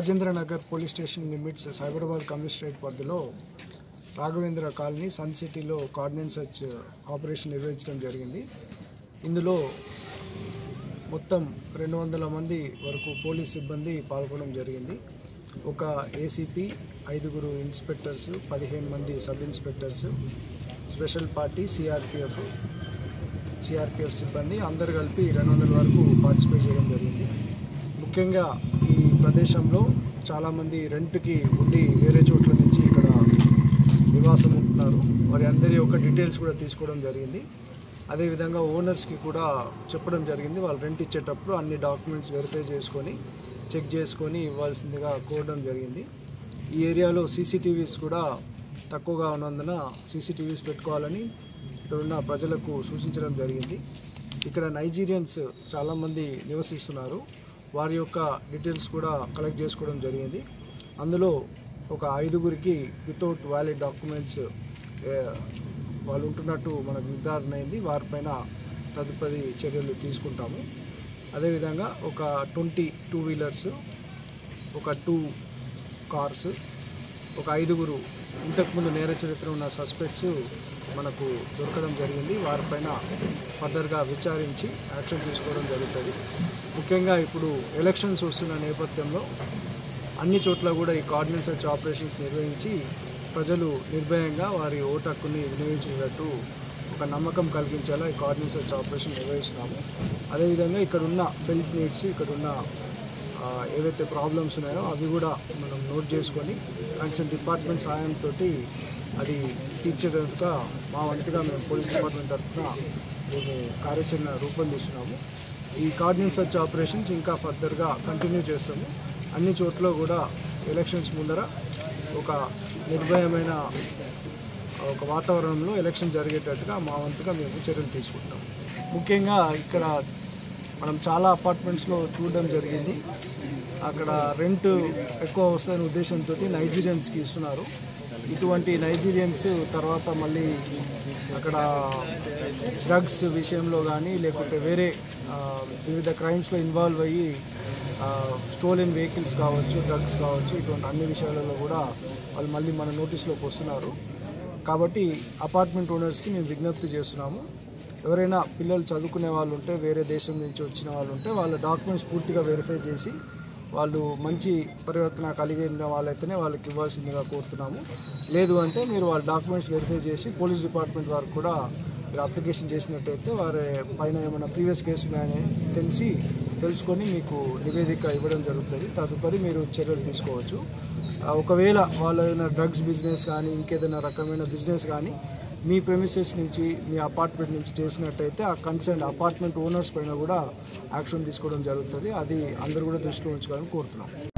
Rajendra Nagar police station limits Cyberabad commissionerate పరిధిలో Raghavendra colony sun సిటీలో కార్డినెన్స్ search operation నిర్వహించడం జరిగింది ఇందులో మొత్తం రెండు వందల మంది వరకు పోలీస్ సిబ్బంది పాల్గొనడం జరిగింది ఒక ఏసీపీ ఐదుగురు ఇన్స్పెక్టర్స్ పదిహేను మంది sub inspectors special party CRPF CRPF సిబ్బంది అందరు కలిపి రెండు వందల వరకు పార్టిసిపేట్ చేయడం జరిగింది ముఖ్యంగా ఈ ప్రదేశంలో చాలామంది రెంట్కి ఉండి వేరే చోట్ల నుంచి ఇక్కడ నివాసం ఉంటున్నారు వారి అందరి యొక్క డీటెయిల్స్ కూడా తీసుకోవడం జరిగింది అదేవిధంగా ఓనర్స్కి కూడా చెప్పడం జరిగింది వాళ్ళు రెంట్ ఇచ్చేటప్పుడు అన్ని డాక్యుమెంట్స్ వెరిఫై చేసుకొని చెక్ చేసుకొని ఇవ్వాల్సిందిగా కోరడం జరిగింది ఈ ఏరియాలో సీసీటీవీస్ కూడా తక్కువగా ఉన్నందున సీసీటీవీస్ పెట్టుకోవాలని ఇక్కడ ఉన్న ప్రజలకు సూచించడం జరిగింది ఇక్కడ నైజీరియన్స్ చాలామంది నివసిస్తున్నారు వారి యొక్క డీటెయిల్స్ కూడా కలెక్ట్ చేసుకోవడం జరిగింది అందులో ఒక ఐదుగురికి వితౌట్ వ్యాలిడ్ డాక్యుమెంట్స్ వాళ్ళు ఉంటున్నట్టు మనకు నిర్ధారణ అయింది వారిపైన తదుపరి చర్యలు తీసుకుంటాము అదేవిధంగా ఒక ట్వంటీ టూ వీలర్స్ ఒక టూ కార్స్ ఒక ఐదుగురు ఇంతకుముందు నేర చరిత్ర ఉన్న సస్పెక్ట్స్ మనకు దొరకడం జరిగింది వారిపైన ఫర్దర్గా విచారించి యాక్షన్ తీసుకోవడం జరుగుతుంది ముఖ్యంగా ఇప్పుడు ఎలక్షన్స్ వస్తున్న నేపథ్యంలో అన్ని చోట్ల కూడా ఈ కార్డినెన్స్ సర్చ్ ఆపరేషన్స్ నిర్వహించి ప్రజలు నిర్భయంగా వారి ఓటు హక్కుని వినియోగించేటట్టు ఒక నమ్మకం కలిగించేలా ఈ కార్డినెన్స్ సర్చ్ ఆపరేషన్ నిర్వహిస్తున్నాము అదేవిధంగా ఇక్కడ ఉన్న ఫెల్ట్ నీడ్స్ ఇక్కడ ఉన్న ఆ, ఏవైతే ప్రాబ్లమ్స్ ఉన్నాయో అవి కూడా మనం నోట్ చేసుకొని కన్సర్న్ డిపార్ట్మెంట్ సహాయంతో అది తీర్చేటట్టుగా మా వంతుగా మేము పోలీస్ డిపార్ట్మెంట్ తరఫున మేము కార్యాచరణ రూపొందిస్తున్నాము ఈ కార్డినెన్స్ సర్చ్ ఆపరేషన్స్ ఇంకా ఫర్దర్గా కంటిన్యూ చేస్తాము అన్ని చోట్ల కూడా ఎలక్షన్స్ ముందర ఒక నిర్భయమైన ఒక వాతావరణంలో ఎలక్షన్ జరిగేటట్టుగా మా వంతుగా మేము చర్యలు తీసుకుంటాం ముఖ్యంగా ఇక్కడ మనం చాలా అపార్ట్మెంట్స్లో చూడడం జరిగింది అక్కడ రెంట్ ఎక్కువ వస్తుందనే ఉద్దేశంతో నైజీరియన్స్కి ఇస్తున్నారు ఇటువంటి నైజీరియన్స్ తర్వాత మళ్ళీ అక్కడ డ్రగ్స్ విషయంలో కానీ లేకుంటే వేరే ఆ, వివిధ క్రైమ్స్లో ఇన్వాల్వ్ అయ్యి స్టోలెన్ వెహికల్స్ కావచ్చు డ్రగ్స్ కావచ్చు ఇటువంటి అన్ని విషయాలలో కూడా వాళ్ళు మళ్ళీ మన నోటీస్లోకి వస్తున్నారు కాబట్టి అపార్ట్మెంట్ ఓనర్స్కి మేము విజ్ఞప్తి చేస్తున్నాము ఎవరైనా పిల్లలు చదువుకునే వాళ్ళు ఉంటే వేరే దేశం నుంచి వచ్చిన వాళ్ళు ఉంటే వాళ్ళ డాక్యుమెంట్స్ పూర్తిగా వెరిఫై చేసి వాళ్ళు మంచి పరివర్తన కలిగిన వాళ్ళైతేనే వాళ్ళకి ఇవ్వాల్సిందిగా కోరుతున్నాము లేదు అంటే మీరు వాళ్ళ డాక్యుమెంట్స్ వెరిఫై చేసి పోలీస్ డిపార్ట్మెంట్ వారికి కూడా మీరు అప్లికేషన్ చేసినట్టయితే వారి పైన ఏమైనా ప్రీవియస్ కేసు ఉన్నాయని తెలిసి తెలుసుకొని మీకు నివేదిక ఇవ్వడం జరుగుతుంది తదుపరి మీరు చర్యలు తీసుకోవచ్చు ఆ, ఒకవేళ వాళ్ళ ఏదైనా డ్రగ్స్ బిజినెస్ కానీ ఇంకేదైనా రకమైన బిజినెస్ కానీ మీ ప్రెమిసెస్ నుంచి మీ అపార్ట్మెంట్ నుంచి చేసినట్టయితే ఆ కన్సర్న్ అపార్ట్మెంట్ ఓనర్స్ పైన కూడా యాక్షన్ తీసుకోవడం జరుగుతుంది అది అందరూ కూడా దృష్టిలో ఉంచుకోవాలని కోరుతున్నాం